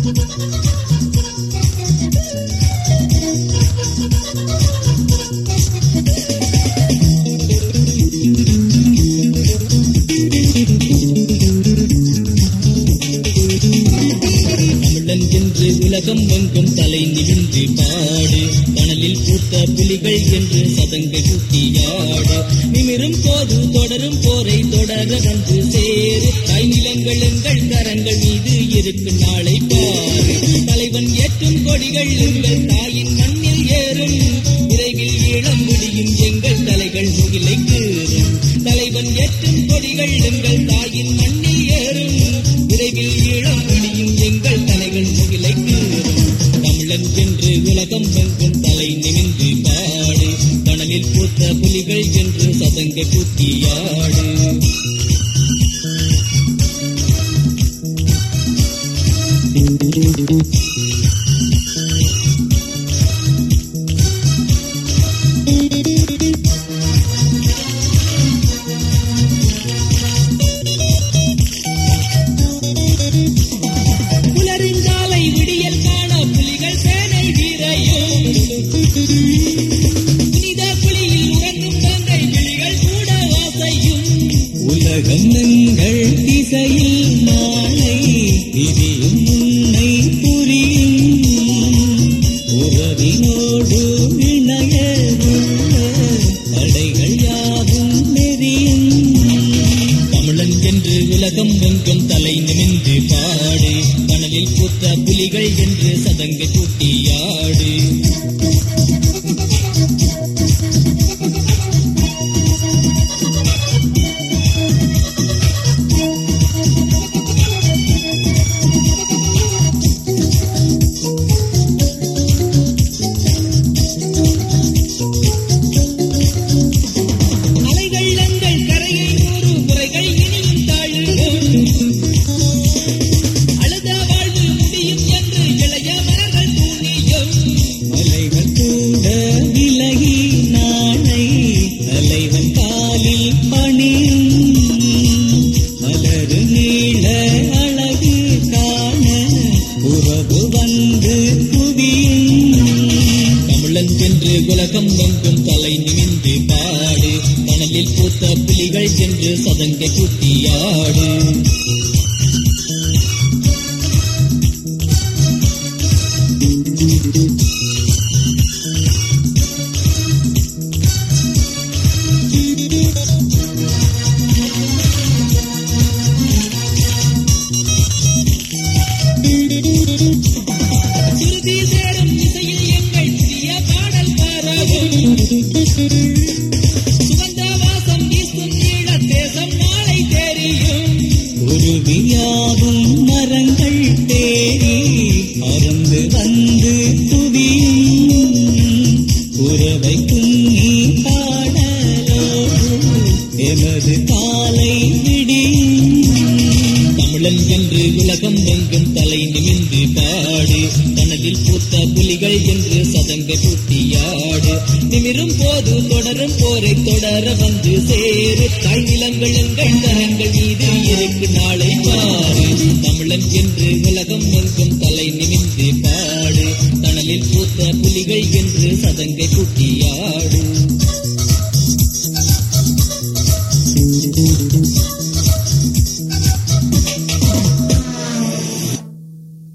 தமிழன் என்று உலகம் எங்கும் தலை நிமிந்து பாடு கனலில் பூத்த புலிகள் என்று சதங்கை கூட்டியாடு நிமிரும் போது தொடரும் போரை தொடர வந்து சேரு தாய் நிலங்கள் எங்கள் கரங்கள் மீது இருக்கும் நாளை பாரு தலைவன் ஏற்றும் கொடிகள் எங்கள் தாயின் மண்ணில் ஏறும் விரைவில் இளம் முடியும் எங்கள் தலைகள் முகிலை கீறும் தலைவன் ஏற்றும் கொடிகள் எங்கள் தாயின் மண்ணில் ஏறும் விரைவில் இளம் முடியும் எங்கள் தலைகள் முகிலை கீறும் தமிழன் என்று உலகம் எங்கும் தலை நிமிந்து பாடு கனலில் பூத்த புலிகள் என்று சதங்கை கூட்டியாடு புலரிஞ்சாலை விடியல் காண புலிகள் சேனை வீரையும் புனித புலியில் உறங்கும் தங்கை விழிகள் கூட ஆசையும் உலகம் எங்கள் திசையில் நாளை விதியும் உன்னை புரியும் உறவினோடு இணைய உள்ள தடைகள் யாவும் நெறியும் தமிழன் என்று உலகம் எங்கும் தலை நிமிந்து பாடு கனலில் பூத்த புலிகள் என்று சதங்கை கூட்டியாடு அலைகள் எங்கள் கரையை நூறு முறைகள் இனியும் தாழும் அழுத வாழ்வு முடியும் என்று இளைய மரங்கள் தூணியும் அலைகள் கூட விலகி நாளை தலைவன் காலில் பணியும் மலரு நீள அழகு காண உறவு வந்து குவியும் தமிழன் என்று உலகம் எங்கும் தலை நிமிந்து பாடு கனலில் பூத்த புலிகள் என்று சதங்கை கூட்டியாடு சுருதி சேரும் இசையில் எங்கள் புதிய பாடல் பரவும் சுகந்த வாசம் வீசும் ஈழ தேசம் நாளை தெரியும் உருவியாகும் மரங்கள் தேடி அருந்து வந்து குவியும் உறவை குன்னி பாடலோடு எமது காலை விடியும் தமிழன் என்று உலகம் எங்கும் தலை நிமிந்து பாடு கனவில் பூத்த புலிகள் என்று சதங்கை கூட்டியாடு நிமிரும் போது தொடரும் போரை தொடர வந்து சேரு தாய் நிலங்கள் எங்கள் கரங்கள் மீது இருக்கு நாளை பாரு தமிழன் என்று உலகம் எங்கும் தலை நிமிந்து பாடு தனலில் பூத்த புலிகள் என்று சதங்கை கூட்டி